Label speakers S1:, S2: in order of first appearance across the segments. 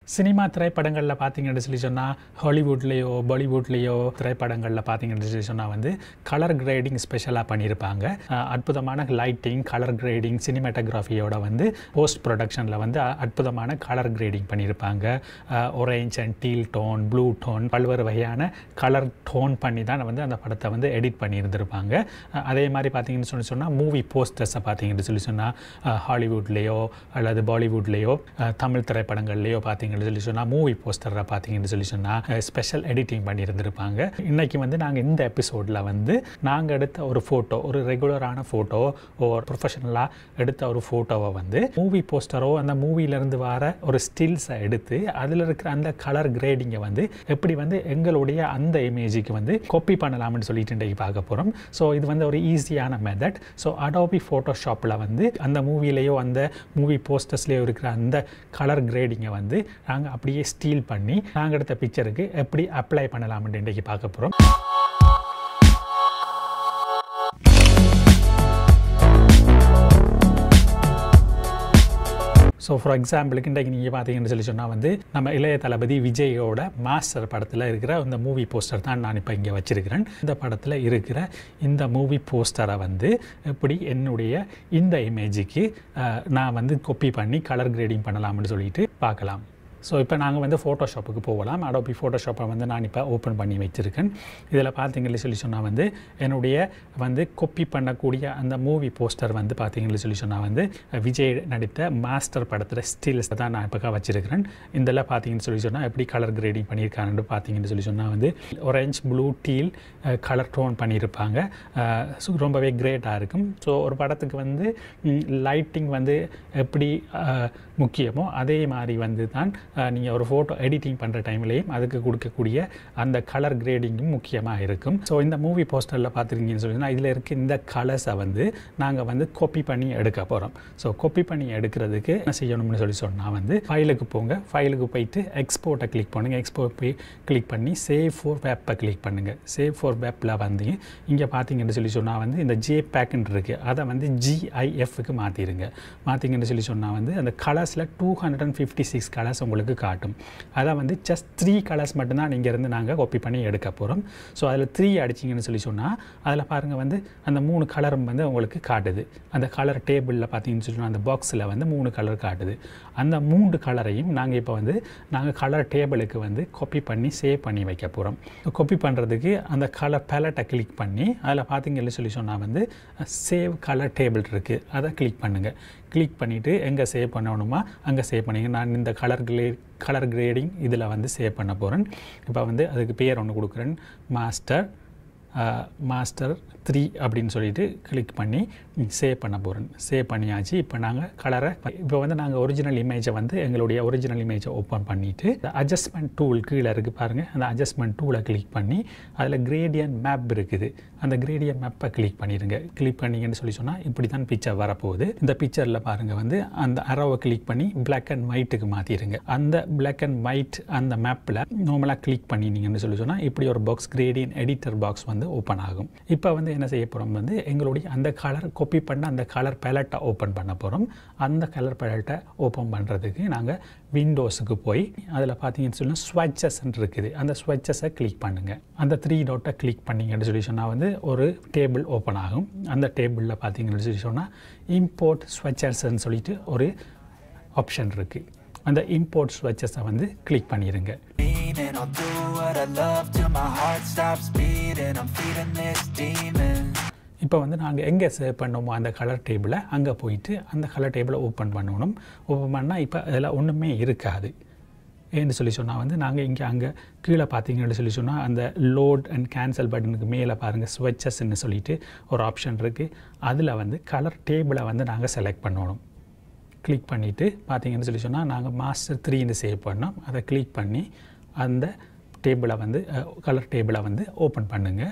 S1: Cinema திரைப்படங்களில் பார்த்தீங்கன்னு சொல்லி சொன்னால் ஹாலிவுட்லேயோ பாலிவுட்லேயோ திரைப்படங்களில் பார்த்தீங்கன்னு சொல்லி சொன்னால் வந்து கலர் கிரேடிங் ஸ்பெஷலாக பண்ணியிருப்பாங்க அஹ் அற்புதமான லைட்டிங் கலர் கிரேடிங் சினிமாட்டோகிராஃபியோட வந்து போஸ்ட் ப்ரொடக்ஷனில் வந்து அ- அற்புதமான கலர் கிரேடிங் பண்ணியிருப்பாங்க orange and teal tone blue tone பல்வேறு வகையான கலர் டோன் பண்ணி தான் வந்து அந்த படத்தை வந்து எடிட் பண்ணியிருந்திருப்பாங்க அஹ் அதே மாதிரி பார்த்தீங்கன்னு சொல்லி சொன்னால் மூவி போஸ்டர்ஸை பார்த்தீங்கன்னு சொல்லி சொன்னால் ஹாலிவுட்லேயோ அல்லது பாலிவுட்லேயோ தமிழ் திரைப்படங்கள்லேயோ பார்த்தீங்கன்னு சொல்லி சொன்னால் மூவி போஸ்டரை பார்த்தீங்கன்னு சொல்லி சொன்னால் ஸ்பெஷல் எடிட்டிங் பண்ணியிருந்திருப்பாங்க இன்னைக்கு வந்து நாங்கள் இந்த எபிசோடில் வந்து நாங்கள் எடுத்த ஒரு ஃபோட்டோ ஒரு ரெகுலரான ஃபோட்டோ ஒரு ப்ரொஃபஷனலாக எடுத்த ஒரு ஃபோட்டோவை வந்து மூவி போஸ்டரோ அந்த மூவிலேருந்து வர ஒரு ஸ்டில்ஸை எடுத்து அதில் இருக்கிற அந்த கலர் கிரேடிங்கை வந்து எப்படி வந்து எங்களுடைய அந்த இமேஜுக்கு வந்து காப்பி பண்ணலாம்னு சொல்லிட்டு இன்றைக்கு பார்க்க போகிறோம் ஸோ இது வந்து ஒரு ஈஸியான மெத்தட் ஸோ அடோபி ஃபோட்டோஷாப்பில் வந்து அந்த மூவிலேயோ அந்த மூவி போஸ்டர்ஸ்லேயோ இருக்கிற அந்த கலர் கிரேடிங்கை வந்து நாங்கள் அப்படியே ஸ்டீல் பண்ணி நாங்கள் எடுத்த பிக்சருக்கு எப்படி அப்ளை பண்ணலாம்னு இன்றைக்கு பார்க்க போகிறோம் ஸோ ஃபார் எக்ஸாம்பிளுக்கு இன்றைக்கு நீங்கள் பார்த்தீங்கன்னு சொல்லி சொன்னால் வந்து நம்ம இளைய தளபதி விஜயோட மாஸ்டர் படத்தில் இருக்கிற இந்த மூவி போஸ்டர் தான் நான் இப்போ இங்கே வச்சிருக்கிறேன் இந்த படத்தில் இருக்கிற இந்த மூவி போஸ்டரை வந்து எப்படி என்னுடைய இந்த இமேஜுக்கு நான் வந்து காப்பி பண்ணி கலர் கிரேடிங் பண்ணலாம்னு சொல்லிட்டு பார்க்கலாம் ஸோ இப்போ நாங்கள் வந்து ஃபோட்டோஷாப்புக்கு போகலாம் அடோபி ஃபோட்டோஷாப்பை வந்து நான் இப்போ ஓப்பன் பண்ணி வச்சுருக்கேன் இதில் பார்த்தீங்கன்னு சொல்லி சொன்னால் வந்து என்னுடைய வந்து கொப்பி பண்ணக்கூடிய அந்த மூவி போஸ்டர் வந்து பார்த்தீங்கன்னு சொல்லி சொன்னால் வந்து விஜய் நடித்த மாஸ்டர் படத்தில் ஸ்டில்ஸ் தான் நான் இப்போ வச்சுருக்கிறேன் இதில் பார்த்தீங்கன்னு சொல்லி சொன்னால் எப்படி கலர் கிரேடிங் பண்ணியிருக்காங்கன்னு பார்த்தீங்கன்னு சொல்லி சொன்னால் வந்து orange blue teal colour tone பண்ணியிருப்பாங்க அஹ், so ரொம்பவே கிரேட்டாக இருக்கும் ஸோ ஒரு படத்துக்கு வந்து லைட்டிங் வந்து எப்படி அஹ், முக்கியமோ அதே மாதிரி வந்து தான் நீங்கள் ஒரு ஃபோட்டோ எடிட்டிங் பண்ணுற டைம்லேயும் அதுக்கு கொடுக்கக்கூடிய அந்த கலர் கிரேடிங்கும் முக்கியமாக இருக்கும் ஸோ இந்த மூவி போஸ்டரில் பார்த்துருக்கீங்கன்னு சொல்லினா இதில் இருக்க இந்த கலர்ஸை வந்து நாங்கள் வந்து காப்பி பண்ணி எடுக்க போகிறோம் ஸோ காப்பி பண்ணி எடுக்கிறதுக்கு என்ன செய்யணும்னு சொல்லி சொன்னால் வந்து ஃபைலுக்கு போங்க ஃபைலுக்கு போயிட்டு எக்ஸ்போர்ட்டை கிளிக் பண்ணுங்கள் எக்ஸ்போர்ட் போய் கிளிக் பண்ணி சேவ் ஃபோர் வெப்பை கிளிக் பண்ணுங்கள் சேவ் ஃபோர் வெப்பில் வந்து இங்கே பார்த்தீங்கன்னு சொல்லி சொன்னால் வந்து இந்த ஜே பேக்குன்னு இருக்குது அதை வந்து ஜிஐஎஃப்க்கு மாற்றிடுங்க மாற்றிங்கன்னு சொல்லி சொன்னால் வந்து அந்த கலர்ஸில் two hundred and fifty six colours உங்களுக்கு காட்டும் அதை வந்து ஜஸ்ட் த்ரீ கலர்ஸ் மட்டும்தான் இங்கேருந்து நாங்கள் காப்பி பண்ணி எடுக்க போகிறோம் ஸோ அதில் த்ரீ அடிச்சிங்கன்னு சொல்லி சொன்னால் அதில் பாருங்கள் வந்து அந்த மூணு கலரும் வந்து உங்களுக்கு காட்டுது அந்த கலர் டேபிளில் பார்த்தீங்கன்னு சொல்லி சொன்னா அந்த பாக்ஸில் வந்து மூணு கலர் காட்டுது அந்த மூன்று கலரையும் நாங்கள் இப்போ வந்து நாங்கள் கலர் டேபிளுக்கு வந்து காப்பி பண்ணி சேவ் பண்ணி வைக்க போகிறோம் காப்பி பண்ணுறதுக்கு அந்த கலர் பேலட்டை கிளிக் பண்ணி அதில் பார்த்தீங்கன்னு சொல்லி சொன்னால் வந்து சேவ் கலர் டேபிள் இருக்குது அதை கிளிக் பண்ணுங்கள் கிளிக் பண்ணிவிட்டு எங்கே சேவ் பண்ணணுமா அங்கே சேவ் பண்ணிங்க நான் இந்த கலர் கிளே கலர் கிரேடிங் இதில் வந்து சேவ் பண்ண போகிறேன் இப்போ வந்து அதுக்கு பேர் ஒன்று கொடுக்குறேன் மாஸ்டர் மாஸ்டர் த்ரீ அப்படின்னு சொல்லிட்டு கிளிக் பண்ணி சேவ் பண்ண போகிறேன் சேவ் பண்ணியாச்சு இப்போ நாங்கள் கலரை இப்போ வந்து நாங்கள் ஒரிஜினல் இமேஜை வந்து எங்களுடைய ஒரிஜினல் இமேஜை ஓப்பன் பண்ணிவிட்டு அட்ஜஸ்ட்மெண்ட் டூல் கீழே இருக்குது பாருங்கள் அந்த அட்ஜஸ்ட்மெண்ட் டூலை கிளிக் பண்ணி அதில் கிரேடியன் மேப் இருக்குது அந்த கிரேடியன் மேப்பை கிளிக் பண்ணிடுங்க கிளிக் பண்ணிங்கன்னு சொல்லி சொன்னால் இப்படி தான் பிக்சர் வரப்போகுது இந்த பிக்சரில் பாருங்கள் வந்து அந்த அரவை கிளிக் பண்ணி பிளாக் அண்ட் ஒயிட்டுக்கு மாற்றிடுங்க அந்த பிளாக் அண்ட் ஒயிட் அந்த மேப்பில் நார்மலாக கிளிக் பண்ணினீங்கன்னு சொல்லி சொன்னால் இப்படி ஒரு பாக்ஸ் கிரேடியன் எடிட்டர் பாக்ஸ் வந்து ஓப்பன் ஆகும் இப்போ வந்து என்ன செய்ய போகிறோம் வந்து எங்களுடைய அந்த கலர் காப்பி பண்ண அந்த கலர் பேலட்டை ஓப்பன் பண்ண போகிறோம் அந்த கலர் பேலட்டை ஓப்பன் பண்ணுறதுக்கு நாங்கள் விண்டோஸுக்கு போய் அதில் பார்த்தீங்கன்னு சொன்னால் ஸ்வட்சஸ் இருக்குது அந்த ஸ்வட்சஸை கிளிக் பண்ணுங்கள் அந்த த்ரீ டாட்டை கிளிக் பண்ணிங்கன்னு சொல்லி சொன்னால் வந்து ஒரு டேபிள் ஓப்பன் ஆகும் அந்த டேபிளில் பார்த்தீங்கன்னு சொல்லி சொன்னால் இம்போர்ட் ஸ்வட்சர்ஸ்ன்னு சொல்லிட்டு ஒரு ஆப்ஷன் இருக்குது அந்த இம்போர்ட் ஸ்வட்சஸை வந்து கிளிக் பண்ணிடுங்க
S2: And I'll do what I love till my heart stops beating. I'm feeding this demon.
S1: இப்போ வந்து நாங்கள் எங்கே சேவ் பண்ணோமோ அந்த கலர் டேபிளை அங்கே போயிட்டு அந்த கலர் டேபிளை ஓப்பன் பண்ணணும் ஓப்பன் பண்ணால் இப்போ அதில் ஒன்றுமே இருக்காது ஏன்னு சொல்லி சொன்னால் வந்து நாங்கள் இங்கே அங்கே கீழே பார்த்தீங்கன்னு சொல்லி சொன்னால் அந்த லோட் அண்ட் கேன்சல் பட்டனுக்கு மேலே பாருங்கள் ஸ்வெச்சஸ்ன்னு சொல்லிட்டு ஒரு ஆப்ஷன் இருக்குது அதில் வந்து கலர் டேபிளை வந்து நாங்கள் செலக்ட் பண்ணணும் கிளிக் பண்ணிவிட்டு பார்த்தீங்கன்னு சொல்லி சொன்னால் நாங்கள் மாஸ்டர் த்ரீன்னு சேவ் பண்ணோம் அதை கிளிக் பண்ணி அந்த டேபிளை வந்து கலர் டேபிளை வந்து ஓப்பன் பண்ணுங்கள்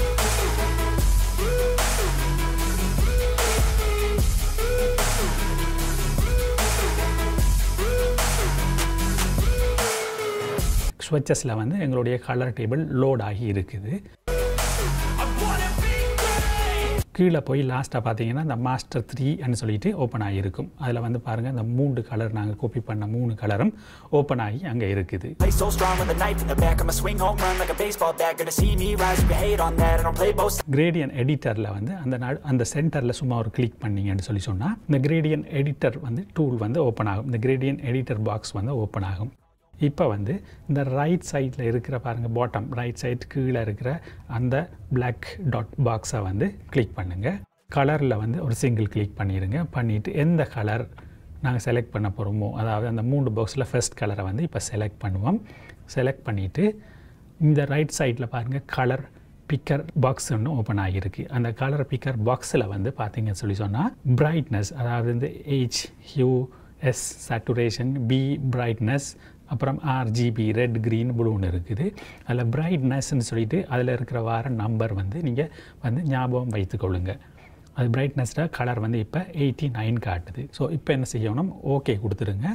S1: ஸ்வெச்சஸில் வந்து எங்களுடைய கலர் டேபிள் லோட் ஆகி இருக்குது கீழே போய் லாஸ்ட்டாக பார்த்தீங்கன்னா இந்த மாஸ்டர் த்ரீன்னு சொல்லிட்டு ஓப்பன் ஆகியிருக்கும் அதில் வந்து பாருங்கள் இந்த மூன்று கலர் நாங்கள் காப்பி பண்ண மூணு கலரும் ஓப்பன் ஆகி அங்கே இருக்குது
S2: Play so strong with a knife in the back. I'ma swing home run like a baseball bat. Gonna see me rise if you hate on that. I don't play both
S1: gradient எடிட்டரில் வந்து அந்த நாடு அந்த சென்டரில் சும்மா ஒரு click பண்ணீங்கன்னு சொல்லி சொன்னால் இந்த கிரேடியன் எடிட்டர் வந்து டூல் வந்து ஓப்பன் ஆகும் இந்த கிரேடியன் எடிட்டர் பாக்ஸ் வந்து ஓப்பன் ஆகும் இப்போ வந்து இந்த ரைட் சைடில் இருக்கிற பாருங்கள் பாட்டம் ரைட் சைட் கீழே இருக்கிற அந்த Black டாட் பாக்ஸை வந்து கிளிக் பண்ணுங்கள் கலரில் வந்து ஒரு சிங்கிள் கிளிக் பண்ணிடுங்க பண்ணிவிட்டு எந்த கலர் நாங்கள் செலக்ட் பண்ண போகிறோமோ அதாவது அந்த மூணு பாக்ஸில் ஃபர்ஸ்ட் கலரை வந்து இப்போ செலக்ட் பண்ணுவோம் செலக்ட் பண்ணிவிட்டு இந்த ரைட் சைடில் பாருங்கள் கலர் பிக்கர் பாக்ஸ் ஒன்று ஓப்பன் ஆகியிருக்கு அந்த கலர் பிக்கர் பாக்ஸில் வந்து பார்த்தீங்கன்னு சொல்லி சொன்னால் பிரைட்னஸ் அதாவது இந்த H hue S saturation B brightness அப்புறம் ஆர்ஜிபி ரெட் க்ரீன் ப்ளூன்னு இருக்குது அதில் பிரைட்னஸ்ன்னு சொல்லிட்டு அதில் இருக்கிற வார நம்பர் வந்து நீங்கள் வந்து ஞாபகம் வைத்துக்கொள்ளுங்க அது பிரைட்னஸில் கலர் வந்து இப்போ எயிட்டி நைன் காட்டுது ஸோ இப்போ என்ன செய்யணும் ஓகே கொடுத்துருங்க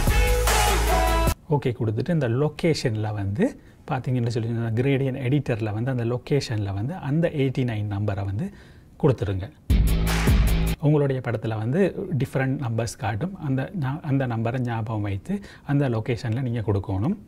S1: ஓகே கொடுத்துட்டு இந்த லொக்கேஷனில் வந்து பார்த்தீங்கன்னு சொல்லி கிரேடியன் எடிட்டரில் வந்து அந்த லொக்கேஷனில் வந்து அந்த எயிட்டி நைன் நம்பரை வந்து கொடுத்துருங்க உங்களுடைய படத்தில் வந்து டிஃப்ரெண்ட் நம்பர்ஸ் காட்டும் அந்த ஞா- அந்த நம்பரை ஞாபகம் வைத்து அந்த லொக்கேஷனில் நீங்கள் கொடுக்கணும்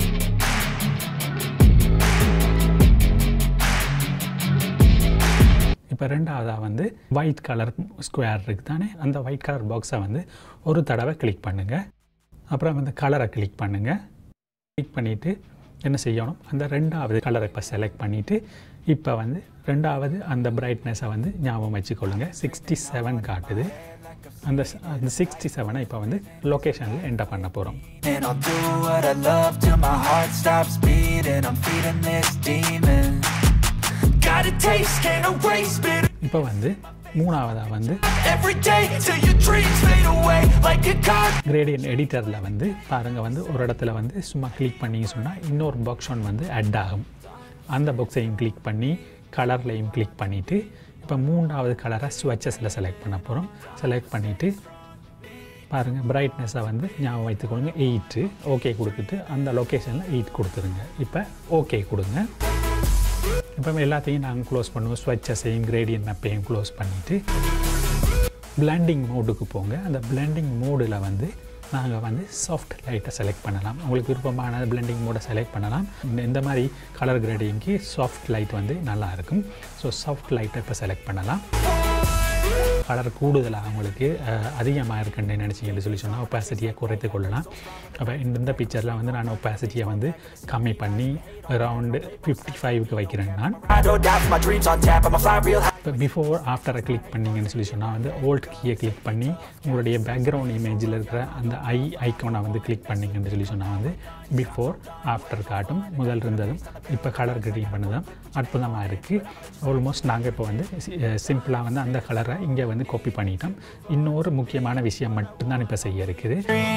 S1: இப்போ ரெண்டாவதாக வந்து ஒயிட் கலர் ஸ்கொயர் இருக்குது தானே அந்த ஒயிட் கலர் பாக்ஸை வந்து ஒரு தடவை கிளிக் பண்ணுங்கள் அப்புறம் வந்து கலரை கிளிக் பண்ணுங்கள் கிளிக் பண்ணிவிட்டு என்ன செய்யணும் அந்த ரெண்டாவது கலரை இப்போ செலக்ட் பண்ணிவிட்டு இப்போ வந்து ரெண்டாவது அந்த பிரைட்னஸை வந்து ஞாபகம் வச்சுக்கொள்ளுங்க சிக்ஸ்டி செவன் காட்டுது அந்த ஸ்- அந்த சிக்ஸ்டி செவனை இப்போ வந்து லொக்கேஷனில் என்டர் பண்ண போகிறோம்
S2: And I'll do what I love till my heart stops beating. I'm feeding this demon. Got a taste, can't erase bitter
S1: இப்போ வந்து மூணாவதாக வந்து
S2: every day till your dreams fade away like a card.
S1: Gradient எடிட்டரில் வந்து பாருங்கள் வந்து ஒரு இடத்துல வந்து சும்மா கிளிக் பண்ணி சொன்னால் இன்னொரு பாக்ஸ் ஒன் வந்து ஆட் ஆகும் அந்த பாக்ஸையும் கிளிக் பண்ணி கலர்லையும் கிளிக் பண்ணிவிட்டு இப்போ மூணாவது கலரை ஸ்வச்சஸில் செலக்ட் பண்ண போகிறோம் செலக்ட் பண்ணிவிட்டு பாருங்கள் பிரைட்னஸை வந்து ஞாபகம் வைத்துக்கொள்ளுங்க எயிட்டு ஓகே கொடுத்துட்டு அந்த லொக்கேஷனில் எயிட் கொடுத்துருங்க இப்போ ஓகே கொடுங்க இப்போ எல்லாத்தையும் நாங்கள் க்ளோஸ் பண்ணுவோம் ஸ்வச்சஸையும் கிரேடியன் மேப்பையும் க்ளோஸ் பண்ணிவிட்டு பிளெண்டிங் மோடுக்கு போங்க அந்த பிளெண்டிங் மோடில் வந்து நாங்கள் வந்து சாஃப்ட் லைட்டை செலக்ட் பண்ணலாம் உங்களுக்கு விருப்பமான பிளெண்டிங் மோடை செலக்ட் பண்ணலாம் இந்த இந்த மாதிரி கலர் கிரேடிங்க்கு சாஃப்ட் லைட் வந்து நல்லா இருக்கும் ஸோ சாஃப்ட் லைட்டை இப்போ செலக்ட் பண்ணலாம் கலர் கூடுதலாக உங்களுக்கு அதிகமாக இருக்குன்னு நினச்சிங்கன்னு சொல்லி சொன்னால் ஒப்பாசிட்டியை குறைத்து கொள்ளலாம் அப்போ இந்த இந்த பிக்சரில் வந்து நான் ஒப்பாசிட்டியை வந்து கம்மி பண்ணி அரவுண்டு ஃபிஃப்டி ஃபைவ்க்கு வைக்கிறேன் நான்
S2: I don't doubt my dreams on tap. I'ma fly real high.
S1: இப்போ பிஃபோர் ஆஃப்டரை கிளிக் பண்ணீங்கன்னு சொல்லி சொன்னால் வந்து ஓல்ட் கீயை கிளிக் பண்ணி உங்களுடைய பேக்ரவுண்ட் இமேஜில் இருக்கிற அந்த ஐ ஐக்கானை வந்து கிளிக் பண்ணீங்கன்னு சொல்லி சொன்னால் வந்து பிஃபோர் ஆஃப்டர் காட்டும் முதல் இருந்ததும் இப்போ கலர் கிரீன் பண்ணதும் அற்புதமாக இருக்குது ஆல்மோஸ்ட் நாங்கள் இப்போ வந்து சிம்பிளாக வந்து அந்த கலரை இங்கே வந்து காப்பி பண்ணிட்டோம் இன்னொரு முக்கியமான விஷயம் மட்டும்தான் இப்போ செய்ய இருக்குது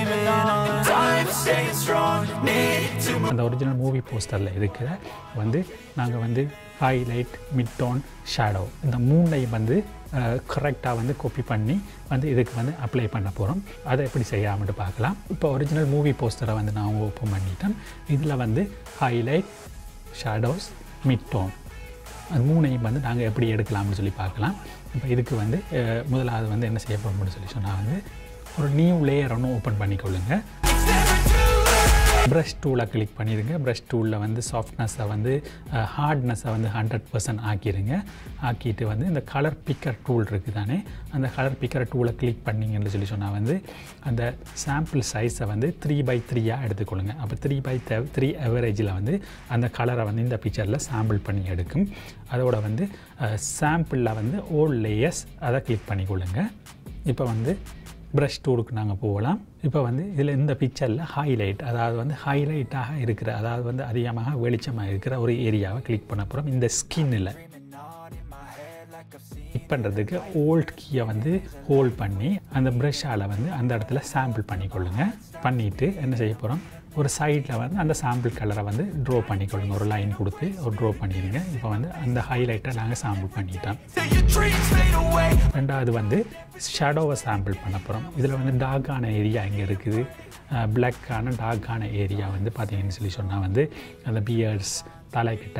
S2: I'm staying strong. Need to move.
S1: அந்த ஒரிஜினல் மூவி போஸ்டரில் இருக்கிற வந்து நாங்கள் வந்து ஹைலைட் மிட் டோன் ஷேடோ இந்த மூணையும் வந்து கரெக்டாக வந்து காப்பி பண்ணி வந்து இதுக்கு வந்து அப்ளை பண்ண போகிறோம் அதை எப்படி செய்யாமட்டு பார்க்கலாம் இப்போ ஒரிஜினல் மூவி போஸ்டரை வந்து நான் ஓப்பன் பண்ணிட்டேன் இதில் வந்து ஹைலைட் ஷேடோஸ் மிட் டோன் அது மூணையும் வந்து நாங்கள் எப்படி எடுக்கலாம்னு சொல்லி பார்க்கலாம் இப்போ இதுக்கு வந்து அஹ், முதலாவது வந்து என்ன செய்ய போகிறோம்னு சொல்லி சொன்னால் வந்து ஒரு நியூ லேயர் ஒன்று ஓப்பன் பண்ணிக்கொள்ளுங்க ப்ரஷ் டூலை கிளிக் பண்ணிடுங்க ப்ரஷ் டூலில் வந்து சாஃப்ட்னஸை வந்து ஹார்ட்னஸை வந்து ஹண்ட்ரட் பர்சன்ட் ஆக்கிடுங்க ஆக்கிட்டு வந்து இந்த கலர் பிக்கர் டூல் இருக்குது தானே அந்த கலர் பிக்கர் டூலை கிளிக் பண்ணிங்கன்னு சொல்லி சொன்னால் வந்து அந்த சாம்பிள் சைஸை வந்து த்ரீ பை த்ரீயாக எடுத்துக்கொள்ளுங்க அப்போ த்ரீ பை த்ரீ அவரேஜில் வந்து அந்த கலரை வந்து இந்த பிக்சரில் சாம்பிள் பண்ணி எடுக்கும் அதோட வந்து சாம்பிளில் வந்து ஓல்ட் லேயர்ஸ் அதை கிளிக் பண்ணிக்கொள்ளுங்க இப்போ வந்து ப்ரஷ் டூலுக்கு நாங்கள் போகலாம் இப்போ வந்து இதில் இந்த பிக்சரில் ஹைலைட் அதாவது வந்து ஹைலைட்டாக இருக்கிற அதாவது வந்து அதிகமாக வெளிச்சமாக இருக்கிற ஒரு ஏரியாவை கிளிக் பண்ண போகிறோம் இந்த ஸ்கின்னில் கிளிக் பண்ணுறதுக்கு ஓல்ட் கீயை வந்து ஹோல்ட் பண்ணி அந்த ப்ரஷ்ஷால் வந்து அந்த இடத்துல சாம்பிள் பண்ணிக்கொள்ளுங்க பண்ணிவிட்டு என்ன செய்ய போகிறோம் ஒரு சைடில் வந்து அந்த சாம்பிள் கலரை வந்து ட்ரா பண்ணிக்கொள்ளுங்க ஒரு லைன் கொடுத்து ஒரு ட்ரா பண்ணிடுங்க இப்போ வந்து அந்த ஹைலைட்டை நாங்கள் சாம்பிள் பண்ணிட்டோம்
S2: Till your dreams fade away.
S1: ரெண்டாவது வந்து ஷேடோவை சாம்பிள் பண்ண போகிறோம் இதில் வந்து டார்க்கான ஏரியா இங்கே இருக்குது பிளாக்கான டார்க்கான ஏரியா வந்து பார்த்தீங்கன்னு சொல்லி சொன்னால் வந்து அந்த பியர்ஸ் தலைக்கிட்ட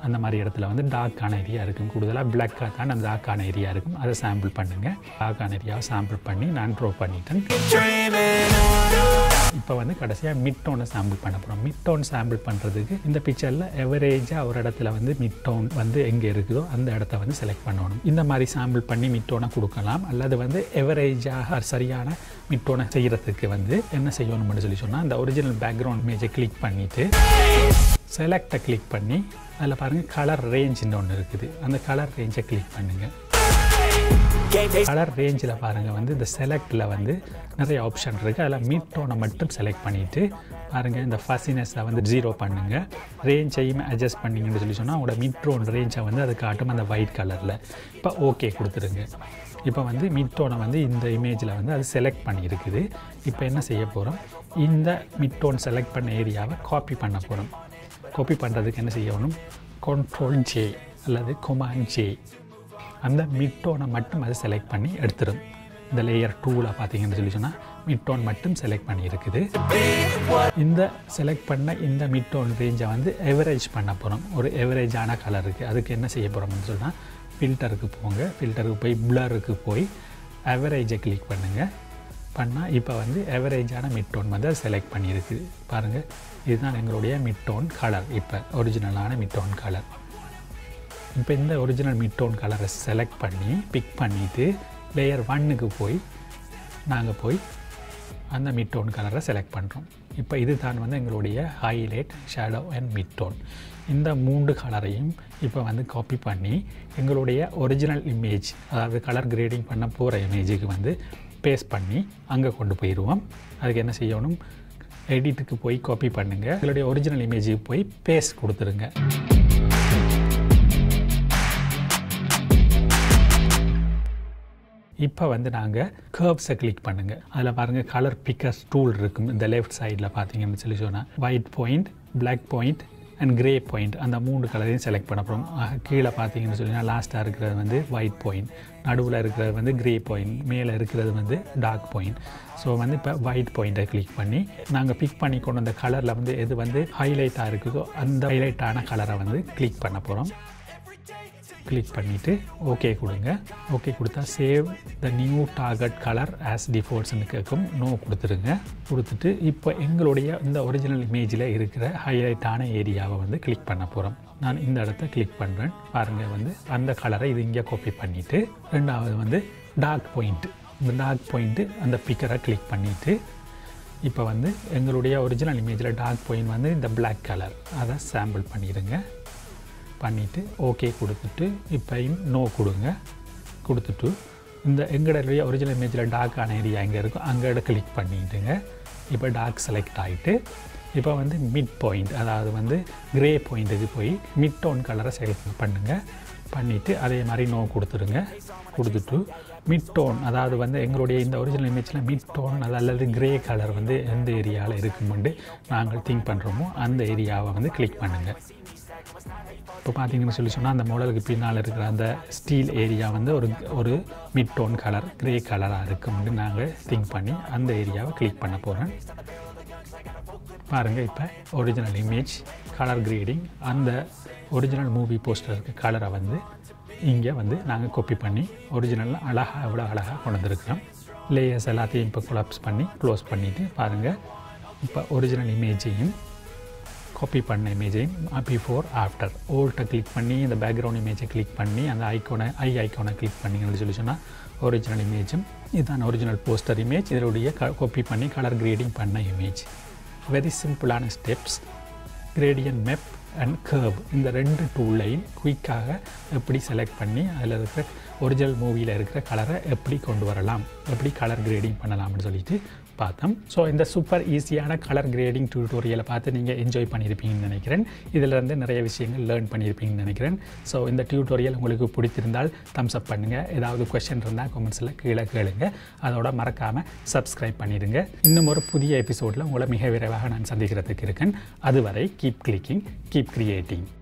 S1: அந்த மாதிரி இடத்துல வந்து டார்க்கான ஏரியா இருக்கும் கூடுதலாக பிளாக்காக தான் அந்த டார்க்கான ஏரியா இருக்கும் அதை சாம்பிள் பண்ணுங்கள் டார்க்கான ஏரியாவை சாம்பிள் பண்ணி நான் ட்ரோ பண்ணிட்டேன்
S2: Dreaming
S1: இப்போ வந்து கடைசியாக மிட் டோனை சாம்பிள் பண்ண போகிறோம் மிட் டோன் சாம்பிள் பண்ணுறதுக்கு இந்த பிக்சரில் எவரேஜாக ஒரு இடத்துல வந்து மிட் டோன் வந்து எங்கே இருக்குதோ அந்த இடத்த வந்து செலக்ட் பண்ணணும் இந்த மாதிரி சாம்பிள் பண்ணி மிட் டோனை கொடுக்கலாம் அல்லது வந்து எவரேஜாக சரியான மிட் டோனை செய்கிறதுக்கு வந்து என்ன செய்யணும்னு சொல்லி சொன்னால் அந்த ஒரிஜினல் பேக்ரவுண்ட் இமேஜை கிளிக் பண்ணிவிட்டு செலக்டை கிளிக் பண்ணி அதில் பாருங்கள் கலர் ரேஞ்சுன்னு ஒன்று இருக்குது அந்த கலர் ரேஞ்சை கிளிக் பண்ணுங்கள்
S2: Game face
S1: கலர் ரேஞ்சில் பாருங்கள் வந்து இந்த செலக்டில் வந்து நிறைய ஆப்ஷன் இருக்குது அதில் மீட் டோனை மட்டும் செலக்ட் பண்ணிவிட்டு பாருங்கள் இந்த ஃபசினஸை வந்து ஜீரோ பண்ணுங்கள் ரேஞ்சையும் அட்ஜஸ்ட் பண்ணிங்கன்னு சொல்லி சொன்னால் உங்களோட மிட் டோன் ரேஞ்சை வந்து அது காட்டும் அந்த ஒயிட் கலரில் இப்போ ஓகே கொடுத்துருங்க இப்போ வந்து மிட் டோனை வந்து இந்த இமேஜில் வந்து அது செலக்ட் பண்ணியிருக்குது இப்போ என்ன செய்ய போகிறோம் இந்த மிட் டோன் செலக்ட் பண்ண ஏரியாவை காப்பி பண்ண போகிறோம் காப்பி பண்ணுறதுக்கு என்ன செய்யணும் control ஜே அல்லது கொமான் ஜே அந்த மிட்டோனை மட்டும் அதை செலக்ட் பண்ணி எடுத்துடும் இந்த லேயர் டூவில் பார்த்தீங்கன்னு சொல்லி சொன்னால் மிட்டோன் மட்டும் செலக்ட் பண்ணி இருக்குது இந்த செலக்ட் பண்ண இந்த மிட்டோன் ரேஞ்சை வந்து எவரேஜ் பண்ண போகிறோம் ஒரு எவரேஜான கலர் இருக்குது அதுக்கு என்ன செய்ய போகிறோம்னு சொன்னால் ஃபில்டருக்கு போங்க ஃபில்டருக்கு போய் பிளருக்கு போய் அவரேஜை கிளிக் பண்ணுங்கள் பண்ணால் இப்போ வந்து எவரேஜான மிட்டோன் வந்து அது செலக்ட் பண்ணியிருக்கு பாருங்கள் இதுதான் எங்களுடைய மிட்டோன் கலர் இப்போ ஒரிஜினலான மிட்டோன் கலர் இப்போ இந்த ஒரிஜினல் மிட்டோன் கலரை செலக்ட் பண்ணி பிக் பண்ணிவிட்டு லேயர் ஒன்னுக்கு போய் நாங்கள் போய் அந்த மிட்டோன் கலரை செலக்ட் பண்ணுறோம் இப்போ இது தான் வந்து எங்களுடைய ஹைலைட் ஷேடோ அண்ட் மிட்டோன் இந்த மூன்று கலரையும் இப்போ வந்து காப்பி பண்ணி எங்களுடைய ஒரிஜினல் இமேஜ் அதாவது கலர் கிரேடிங் பண்ண போகிற இமேஜுக்கு வந்து பேஸ்ட் பண்ணி அங்கே கொண்டு போயிடுவோம் அதுக்கு என்ன செய்யணும் எடிட்டுக்கு போய் காப்பி பண்ணுங்கள் எங்களுடைய ஒரிஜினல் இமேஜுக்கு போய் பேஸ்ட் கொடுத்துருங்க இப்போ வந்து நாங்கள் கேர்வ்ஸை கிளிக் பண்ணுங்கள் அதில் பாருங்கள் கலர் பிக்கர்ஸ் டூல் இருக்கும் இந்த லெஃப்ட் சைடில் பார்த்தீங்கன்னு சொல்லி சொன்னால் white point black point and grey point அந்த மூணு கலரையும் செலக்ட் பண்ண போகிறோம் ஆக, கீழே பார்த்தீங்கன்னு சொல்லினா லாஸ்ட்டாக இருக்கிறது வந்து ஒயிட் பாயிண்ட் நடுவில் இருக்கிறது வந்து கிரே பாயிண்ட் மேலே இருக்கிறது வந்து டார்க் பாயிண்ட் ஸோ வந்து இப்போ ஒயிட் பாயிண்ட்டை கிளிக் பண்ணி நாங்கள் பிக் பண்ணி கொண்டு வந்த கலரில் வந்து எது வந்து ஹைலைட்டாக இருக்குதோ அந்த ஹைலைட்டான கலரை வந்து கிளிக் பண்ண போகிறோம் கிளிக் பண்ணிவிட்டு ஓகே கொடுங்க ஓகே கொடுத்தா save the new target colour as டிஃபால்ட்ஸ்னு கேட்கும் நோ கொடுத்துருங்க கொடுத்துட்டு இப்போ எங்களுடைய இந்த ஒரிஜினல் இமேஜில் இருக்கிற ஹைலைட்டான ஏரியாவை வந்து கிளிக் பண்ண போகிறோம் நான் இந்த இடத்த கிளிக் பண்ணுறேன் பாருங்கள் வந்து அந்த கலரை இது இங்கே காப்பி பண்ணிவிட்டு ரெண்டாவது வந்து டார்க் பாயிண்ட் இந்த டார்க் பாயிண்ட்டு அந்த பிக்கரை கிளிக் பண்ணிவிட்டு இப்போ வந்து எங்களுடைய ஒரிஜினல் இமேஜில் டார்க் பாயிண்ட் வந்து இந்த பிளாக் கலர் அதை சாம்பிள் பண்ணிடுங்க பண்ணிவிட்டு ஓகே கொடுத்துட்டு இப்போயும் நோ கொடுங்க கொடுத்துட்டு இந்த எங்களுடைய ஒரிஜினல் இமேஜில் டார்க்கான ஏரியா எங்கே இருக்கோ அங்கே கிளிக் பண்ணிட்டுங்க இப்போ டார்க் செலக்ட் ஆகிட்டு இப்போ வந்து மிட் பாயிண்ட் அதாவது வந்து கிரே பாயிண்ட்டுக்கு போய் மிட் டோன் கலரை செலக்ட் பண்ணுங்கள் பண்ணிவிட்டு அதே மாதிரி நோ கொடுத்துருங்க கொடுத்துட்டு மிட் டோன் அதாவது வந்து எங்களுடைய இந்த ஒரிஜினல் இமேஜில் மிட் டோன் அது அல்லது கிரே கலர் வந்து எந்த ஏரியாவில் இருக்குமெண்டு நாங்கள் திங்க் பண்ணுறோமோ அந்த ஏரியாவை வந்து கிளிக் பண்ணுங்கள் இப்போ பார்த்தீங்கன்னு சொல்லி சொன்னால் அந்த மாடலுக்கு பின்னால் இருக்கிற அந்த ஸ்டீல் ஏரியா வந்து ஒரு ஒரு மிட் டோன் கலர் கிரே கலராக இருக்கும்னு நாங்கள் திங்க் பண்ணி அந்த ஏரியாவை கிளிக் பண்ண போகிறேன் பாருங்கள் இப்போ ஒரிஜினல் இமேஜ் கலர் கிரேடிங் அந்த ஒரிஜினல் மூவி போஸ்டருக்கு கலரை வந்து இங்கே வந்து நாங்கள் காப்பி பண்ணி ஒரிஜினல் அழகாக எவ்வளோ அழகாக கொண்டு வந்திருக்கிறோம் லேயர்ஸ் எல்லாத்தையும் இப்போ கொலாப்ஸ் பண்ணி க்ளோஸ் பண்ணிவிட்டு பாருங்கள் இப்போ ஒரிஜினல் இமேஜையும் காப்பி பண்ண இமேஜையும் பிஃபோர் ஆஃப்டர் ஓல்ட்டை கிளிக் பண்ணி இந்த பேக்ரவுண்ட் இமேஜை கிளிக் பண்ணி அந்த ஐக்கோனை ஐ ஐக்கோனை கிளிக் பண்ணிங்கன்னு சொல்லி சொன்னால் ஒரிஜினல் இமேஜும் இதுதான் ஒரிஜினல் போஸ்டர் இமேஜ் இதனுடைய க காப்பி பண்ணி கலர் கிரேடிங் பண்ண இமேஜ் வெரி சிம்பிளான steps gradient map and curve இந்த ரெண்டு டூல்லையும் குயிக்காக எப்படி செலக்ட் பண்ணி அதில் இருக்கிற ஒரிஜினல் மூவியில் இருக்கிற கலரை எப்படி கொண்டு வரலாம் எப்படி கலர் கிரேடிங் பண்ணலாம்னு சொல்லிட்டு பார்த்தோம் ஸோ இந்த சூப்பர் ஈஸியான கலர் கிரேடிங் டியூட்டோரியலை பார்த்து நீங்கள் என்ஜாய் பண்ணியிருப்பீங்கன்னு நினைக்கிறேன் இதில் இருந்து நிறைய விஷயங்கள் லேர்ன் பண்ணியிருப்பீங்கன்னு நினைக்கிறேன் ஸோ இந்த டியூட்டோரியல் உங்களுக்கு பிடித்திருந்தால் தம்ஸ் அப் பண்ணுங்கள் ஏதாவது கொஷின் இருந்தால் கமெண்ட்ஸில் கீழே கேளுங்க அதோட மறக்காமல் சப்ஸ்கிரைப் பண்ணிடுங்க இன்னும் ஒரு புதிய எபிசோடில் உங்களை மிக விரைவாக நான் சந்திக்கிறதுக்கு இருக்கேன் அதுவரை கீப் கிளிக்கிங் கீப் கிரியேட்டிங்